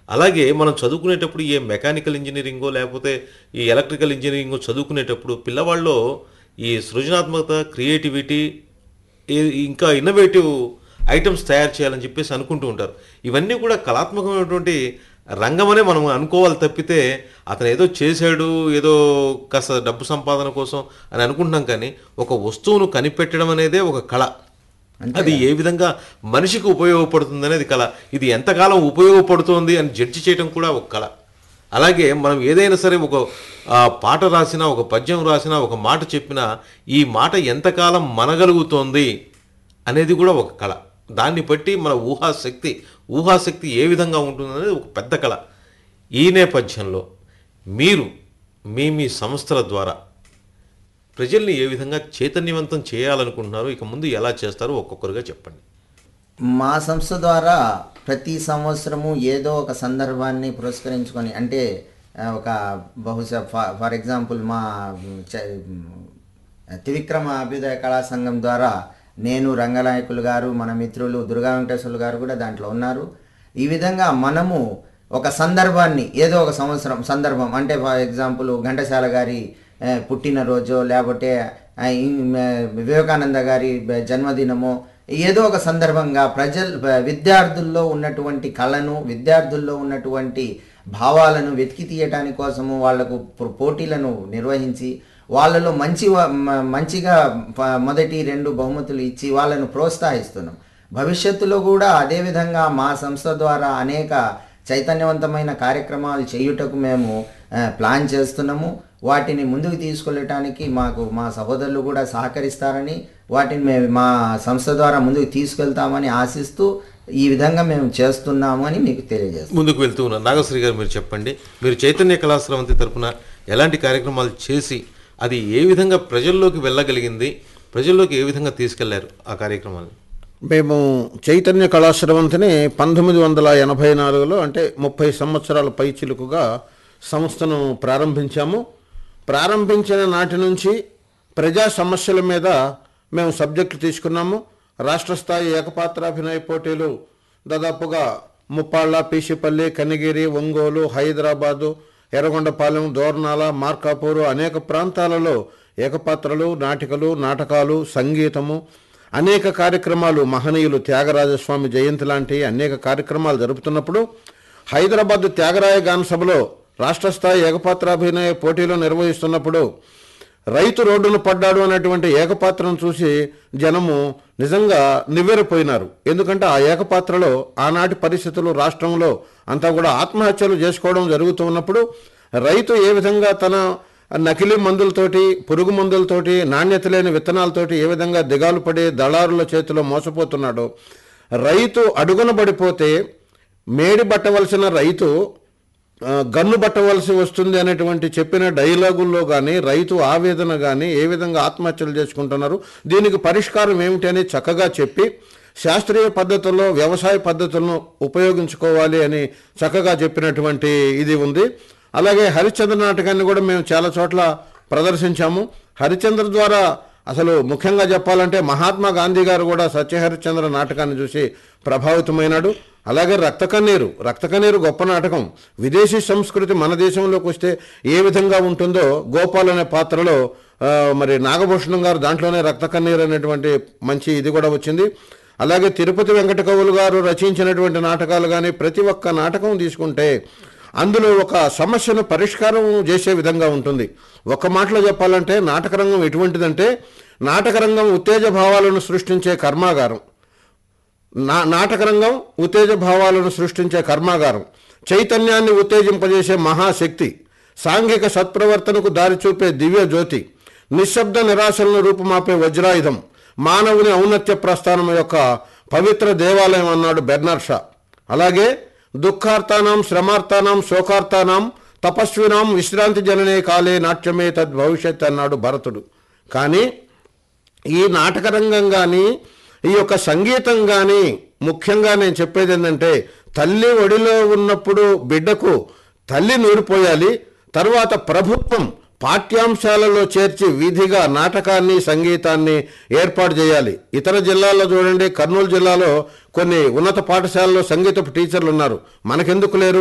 అలాగే మనం చదువుకునేటప్పుడు ఏ మెకానికల్ ఇంజనీరింగో లేకపోతే ఈ ఎలక్ట్రికల్ ఇంజనీరింగో చదువుకునేటప్పుడు పిల్లవాళ్ళలో ఈ సృజనాత్మకత క్రియేటివిటీ ఈ- ఇంకా ఇన్నోవేటివ్ ఐటమ్స్ తయారు చేయాలని చెప్పేసి అనుకుంటూ ఉంటారు ఇవన్నీ కూడా కళాత్మకమైనటువంటి రంగమనే మనం అనుకోవాలి తప్పితే అతను ఏదో చేశాడు ఏదో కాస్త డబ్బు సంపాదన కోసం అని అనుకుంటున్నాం కానీ ఒక వస్తువును కనిపెట్టడం అనేదే ఒక కళ అది ఏ విధంగా మనిషికి ఉపయోగపడుతుంది అనేది కళ ఇది ఎంతకాలం ఉపయోగపడుతోంది అని జడ్జి చేయడం కూడా ఒక కళ అలాగే మనం ఏదైనా సరే ఒక ఆ, పాట రాసినా ఒక పద్యం రాసినా ఒక మాట చెప్పినా ఈ మాట ఎంతకాలం మనగలుగుతోంది అనేది కూడా ఒక కళ దాన్ని బట్టి మన ఊహాశక్తి ఊహాశక్తి ఏ విధంగా ఉంటుందనేది ఒక పెద్ద కళ ఈ నేపథ్యంలో మీరు మీ మీ సంస్థల ద్వారా ప్రజల్ని ఏ విధంగా చైతన్యవంతం చేయాలనుకుంటున్నారు ఇక ముందు ఎలా చేస్తారో ఒక్కొక్కరుగా చెప్పండి మా సంస్థ ద్వారా ప్రతి సంవత్సరము ఏదో ఒక సందర్భాన్ని పురస్కరించుకొని అంటే ఆ, ఒక బహుశా ఫా- ఫర్ ఎగ్జాంపుల్ మా చ- త్రివిక్రమ అభ్యుదయ కళా సంఘం ద్వారా నేను రంగనాయకులు గారు మన మిత్రులు దుర్గా వెంకటేశ్వర్లు గారు కూడా దాంట్లో ఉన్నారు ఈ విధంగా మనము ఒక సందర్భాన్ని ఏదో ఒక సంవత్సరం సందర్భం అంటే ఫర్ ఎగ్జాంపుల్ ఘంటసాల గారి ఆ, పుట్టినరోజు లేకపోతే ఆ, ఇన్- ఆ, వివేకానంద గారి బ- జన్మదినమో ఏదో ఒక సందర్భంగా ప్రజల్ విద్యార్థుల్లో ఉన్నటువంటి కళను విద్యార్థుల్లో ఉన్నటువంటి భావాలను వెతికి తీయటానికి కోసము వాళ్లకు పో- పోటీలను నిర్వహించి వాళ్ళలో మంచి వ- మ- మంచిగా ప- మొదటి రెండు బహుమతులు ఇచ్చి వాళ్ళను ప్రోత్సహిస్తున్నాం భవిష్యత్తులో కూడా అదేవిధంగా మా సంస్థ ద్వారా అనేక చైతన్యవంతమైన కార్యక్రమాలు చేయుటకు మేము ఆ, ప్లాన్ చేస్తున్నాము వాటిని ముందుకు తీసుకెళ్ళటానికి మాకు మా సహోదరులు కూడా సహకరిస్తారని వాటిని మేము మా సంస్థ ద్వారా ముందుకు తీసుకెళ్తామని ఆశిస్తూ ఈ విధంగా మేము చేస్తున్నాము అని మీకు తెలియజేస్తాం ముందుకు వెళ్తూ ఉన్నారు నాగశ్రీ గారు మీరు చెప్పండి మీరు చైతన్య కళాశ్రవంతి తరపున ఎలాంటి కార్యక్రమాలు చేసి అది ఏ విధంగా ప్రజల్లోకి వెళ్ళగలిగింది ప్రజల్లోకి ఏ విధంగా తీసుకెళ్లారు ఆ కార్యక్రమాన్ని మేము చైతన్య కళాశ్రవంతిని పంతొమ్మిది వందల ఎనభై నాలుగులో అంటే ముప్పై సంవత్సరాల పైచిలుకుగా సంస్థను ప్రారంభించాము ప్రారంభించిన నాటి నుంచి ప్రజా సమస్యల మీద మేము సబ్జెక్టు తీసుకున్నాము రాష్ట్ర స్థాయి ఏకపాత్రాభినయ పోటీలు దాదాపుగా ముప్పాళ్ళ పీసిపల్లి కనిగిరి ఒంగోలు హైదరాబాదు ఎర్రగొండపాలెం దోర్నాల మార్కాపూరు అనేక ప్రాంతాలలో ఏకపాత్రలు నాటికలు నాటకాలు సంగీతము అనేక కార్యక్రమాలు మహనీయులు త్యాగరాజస్వామి జయంతి లాంటి అనేక కార్యక్రమాలు జరుపుతున్నప్పుడు హైదరాబాద్ త్యాగరాయ గాన సభలో రాష్ట్ర స్థాయి ఏకపాత్రాభినయ పోటీలు నిర్వహిస్తున్నప్పుడు రైతు రోడ్డును పడ్డాడు అనేటువంటి ఏకపాత్రను చూసి జనము నిజంగా నివ్వెరపోయినారు ఎందుకంటే ఆ ఏకపాత్రలో ఆనాటి పరిస్థితులు రాష్ట్రంలో అంతా కూడా ఆత్మహత్యలు చేసుకోవడం జరుగుతూ ఉన్నప్పుడు రైతు ఏ విధంగా తన నకిలీ మందులతోటి పురుగు మందులతోటి నాణ్యత లేని విత్తనాలతోటి ఏ విధంగా దిగాలు పడి దళారుల చేతిలో మోసపోతున్నాడో రైతు అడుగున పడిపోతే మేడి పట్టవలసిన రైతు ఆ, గన్ను పట్టవలసి వస్తుంది అనేటువంటి చెప్పిన డైలాగుల్లో కానీ రైతు ఆవేదన కానీ ఏ విధంగా ఆత్మహత్యలు చేసుకుంటున్నారు దీనికి పరిష్కారం ఏమిటి అని చక్కగా చెప్పి శాస్త్రీయ పద్ధతుల్లో వ్యవసాయ పద్ధతులను ఉపయోగించుకోవాలి అని చక్కగా చెప్పినటువంటి ఇది ఉంది అలాగే హరిశ్చంద్ర నాటకాన్ని కూడా మేము చాలా చోట్ల ప్రదర్శించాము హరిశ్చంద్ర ద్వారా అసలు ముఖ్యంగా చెప్పాలంటే మహాత్మా గాంధీ గారు కూడా సత్యహరిశ్చంద్ర నాటకాన్ని చూసి ప్రభావితమైనాడు అలాగే రక్త కన్నీరు రక్త కన్నీరు గొప్ప నాటకం విదేశీ సంస్కృతి మన దేశంలోకి వస్తే ఏ విధంగా ఉంటుందో గోపాల్ అనే పాత్రలో ఆ, మరి నాగభూషణం గారు దాంట్లోనే రక్త కన్నీరు అనేటువంటి మంచి ఇది కూడా వచ్చింది అలాగే తిరుపతి వెంకట కవులు గారు రచించినటువంటి నాటకాలు కానీ ప్రతి ఒక్క నాటకం తీసుకుంటే అందులో ఒక సమస్యను పరిష్కారం చేసే విధంగా ఉంటుంది ఒక మాటలో చెప్పాలంటే నాటకరంగం ఎటువంటిదంటే నాటకరంగం ఉత్తేజ భావాలను సృష్టించే కర్మాగారం నా నాటకరంగం ఉత్తేజ భావాలను సృష్టించే కర్మాగారం చైతన్యాన్ని ఉత్తేజింపజేసే మహాశక్తి సాంఘిక సత్ప్రవర్తనకు దారి చూపే దివ్య జ్యోతి నిశ్శబ్ద నిరాశలను రూపుమాపే వజ్రాయుధం మానవుని ఔన్నత్య ప్రస్థానం యొక్క పవిత్ర దేవాలయం అన్నాడు బెర్నార్ షా అలాగే దుఃఖార్తానాం శ్రమార్తానాం శోకార్తానాం తపస్వినాం విశ్రాంతి జననే కాలే నాట్యమే తద్ భవిష్యత్ అన్నాడు భరతుడు కానీ ఈ నాటక రంగం కానీ ఈ యొక్క సంగీతం కానీ ముఖ్యంగా నేను చెప్పేది ఏంటంటే తల్లి ఒడిలో ఉన్నప్పుడు బిడ్డకు తల్లి నూరిపోయాలి తరువాత ప్రభుత్వం పాఠ్యాంశాలలో చేర్చి విధిగా నాటకాన్ని సంగీతాన్ని ఏర్పాటు చేయాలి ఇతర జిల్లాల్లో చూడండి కర్నూలు జిల్లాలో కొన్ని ఉన్నత పాఠశాలలో సంగీతపు టీచర్లు ఉన్నారు మనకెందుకు లేరు